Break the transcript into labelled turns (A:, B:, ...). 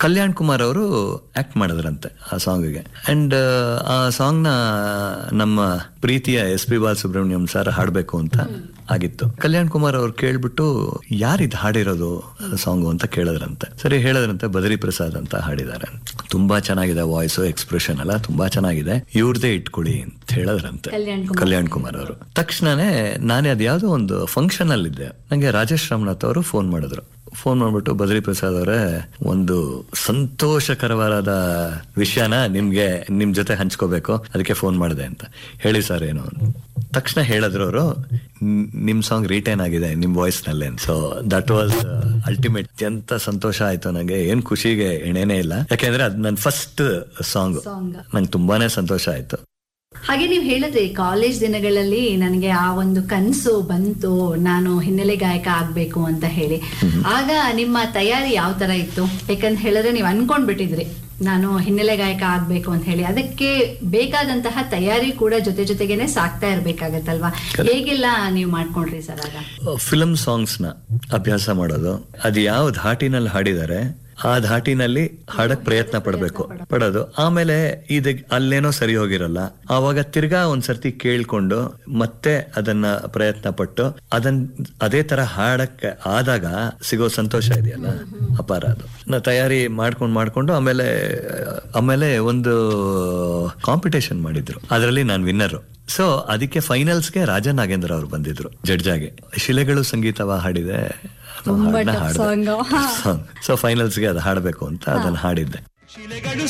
A: ಕಲ್ಯಾಣ್ ಕುಮಾರ್ ಅವರು ಆಕ್ಟ್ ಮಾಡಿದ್ರಂತೆ ಆ ಸಾಂಗ್ಗೆ ಅಂಡ್ ಆ ಸಾಂಗ್ ನ ನಮ್ಮ ಪ್ರೀತಿಯ ಎಸ್ ಪಿ ಬಾಲಸುಬ್ರಹ್ಮಣ್ಯಂ ಸರ್ ಹಾಡ್ಬೇಕು ಅಂತ ಆಗಿತ್ತು ಕಲ್ಯಾಣ್ ಕುಮಾರ್ ಅವ್ರು ಕೇಳ್ಬಿಟ್ಟು ಯಾರಿದ್ ಹಾಡಿರೋದು ಸಾಂಗು ಅಂತ ಕೇಳಿದ್ರಂತೆ ಸರಿ ಹೇಳಿದ್ರಂತೆ ಬದರಿ ಪ್ರಸಾದ್ ಅಂತ ಹಾಡಿದ್ದಾರೆ ತುಂಬಾ ಚೆನ್ನಾಗಿದೆ ವಾಯ್ಸ್ ಎಕ್ಸ್ಪ್ರೆಷನ್ ಎಲ್ಲ ತುಂಬಾ ಚೆನ್ನಾಗಿದೆ ಇವ್ರದೇ ಇಟ್ಕೊಳ್ಳಿ ಅಂತ ಹೇಳಿದ್ರಂತೆ
B: ಕಲ್ಯಾಣ್ ಕುಮಾರ್.
A: ಕಲ್ಯಾಣ್ ಕುಮಾರ್ ಅವರು ತಕ್ಷಣನೇ ನಾನೇ ಅದ್ಯಾವುದೋ ಒಂದು ಫಂಕ್ಷನ್ ಅಲ್ಲಿದ್ದೆ ನಂಗೆ ರಾಜೇಶ್ ರಾಮನಾಥ್ ಅವರು ಫೋನ್ ಮಾಡಿದ್ರು ಫೋನ್ ಮಾಡ್ಬಿಟ್ಟು ಬದ್ರಿ ಪ್ರಸಾದ್ ಅವರೇ ಒಂದು ಸಂತೋಷಕರವಾದ ವಿಷಯನ ನಿಮ್ಗೆ ನಿಮ್ ಜೊತೆ ಹಂಚ್ಕೋಬೇಕು ಅದಕ್ಕೆ ಫೋನ್ ಮಾಡಿದೆ ಅಂತ ಹೇಳಿ ಸರ್ ಏನು ಅಂತ. ತಕ್ಷಣ ಹೇಳಿದ್ರು ಅವರು ನಿಮ್ ಸಾಂಗ್ ರಿಟೈನ್ ಆಗಿದೆ ನಿಮ್ ವಾಯ್ಸ್ ನಲ್ಲೇ ಸೊ ದಟ್ ವಾಸ್ ಅಲ್ಟಿಮೇಟ್ ಎಂತ ಸಂತೋಷ ಆಯ್ತು ನಂಗೆ ಏನ್ ಖುಷಿಗೆ ಎಣೆನೇ ಇಲ್ಲ ಯಾಕೆಂದ್ರೆ ಅದು ನನ್ನ ಫಸ್ಟ್ ಸಾಂಗ್
B: ಸಾಂಗ್
A: ನಂಗೆ ತುಂಬಾನೇ ಸಂತೋಷ ಆಯ್ತು
B: ಹಾಗೆ ನೀವು ಹೇಳಿದ್ರಿ ಕಾಲೇಜ್ ದಿನಗಳಲ್ಲಿ ನನಗೆ ಆ ಒಂದು ಕನಸು ಬಂತು ನಾನು ಹಿನ್ನೆಲೆ ಗಾಯಕ ಆಗ್ಬೇಕು ಅಂತ ಹೇಳಿ ಆಗ ನಿಮ್ಮ ತಯಾರಿ ಯಾವ ತರ ಇತ್ತು ಯಾಕಂತ ಹೇಳಿದ್ರೆ ನೀವು ಅನ್ಕೊಂಡ್ಬಿಟ್ಟಿದ್ರಿ ನಾನು ಹಿನ್ನೆಲೆ ಗಾಯಕ ಆಗ್ಬೇಕು ಅಂತ ಹೇಳಿ ಅದಕ್ಕೆ ಬೇಕಾದಂತಹ ತಯಾರಿ ಕೂಡ ಜೊತೆ ಜೊತೆಗೇನೆ ಸಾಕ್ತಾ ಇರ್ಬೇಕಾಗತ್ತಲ್ವಾ ಹೇಗೆಲ್ಲ ನೀವು ಮಾಡ್ಕೊಂಡ್ರಿ ಸರ್ ಆಗ
A: ಫಿಲಮ್ ಸಾಂಗ್ಸ್ ನ ಅಭ್ಯಾಸ ಮಾಡೋದು ಅದು ಯಾವ ಧಾಟಿನಲ್ಲಿ ಹಾಡಿದ್ದಾರೆ ಆ ಧಾಟಿನಲ್ಲಿ ಹಾಡಕ್ ಪ್ರಯತ್ನ ಪಡ್ಬೇಕು ಪಡೋದು ಆಮೇಲೆ ಇದ ಅಲ್ಲೇನೋ ಸರಿ ಹೋಗಿರಲ್ಲ ಆವಾಗ ತಿರ್ಗಾ ಒಂದ್ಸರ್ತಿ ಕೇಳ್ಕೊಂಡು ಮತ್ತೆ ಅದನ್ನ ಪ್ರಯತ್ನ ಪಟ್ಟು ಅದನ್ ಅದೇ ತರ ಹಾಡಕ್ ಆದಾಗ ಸಿಗೋ ಸಂತೋಷ ಇದೆಯಲ್ಲ ಅಪಾರ ಅದು ನಾ ತಯಾರಿ ಮಾಡ್ಕೊಂಡು ಮಾಡ್ಕೊಂಡು ಆಮೇಲೆ ಆಮೇಲೆ ಒಂದು ಕಾಂಪಿಟೇಷನ್ ಮಾಡಿದ್ರು ಅದರಲ್ಲಿ ನಾನು ವಿನ್ನರ್ ಸೊ ಅದಕ್ಕೆ ಫೈನಲ್ಸ್ಗೆ ರಾಜ ನಾಗೇಂದ್ರ ಅವರು ಬಂದಿದ್ರು ಜಡ್ಜಾಗೆ ಶಿಲೆಗಳು ಸಂಗೀತವ ಹಾಡಿದೆ ಅದು
B: ತುಂಬಾ
A: ಹಾಡ್ನ
B: tough
A: ಹಾಡ್ದೆ.
B: song.
A: Song. ಸೊ ಫೈನಲ್ಸ್ಗೆ ಅದು ಹಾಡಬೇಕು ಅಂತ ಅದನ್ನ ಹಾಡಿದ್ದೆ
C: ಶಿಲೆಗಳು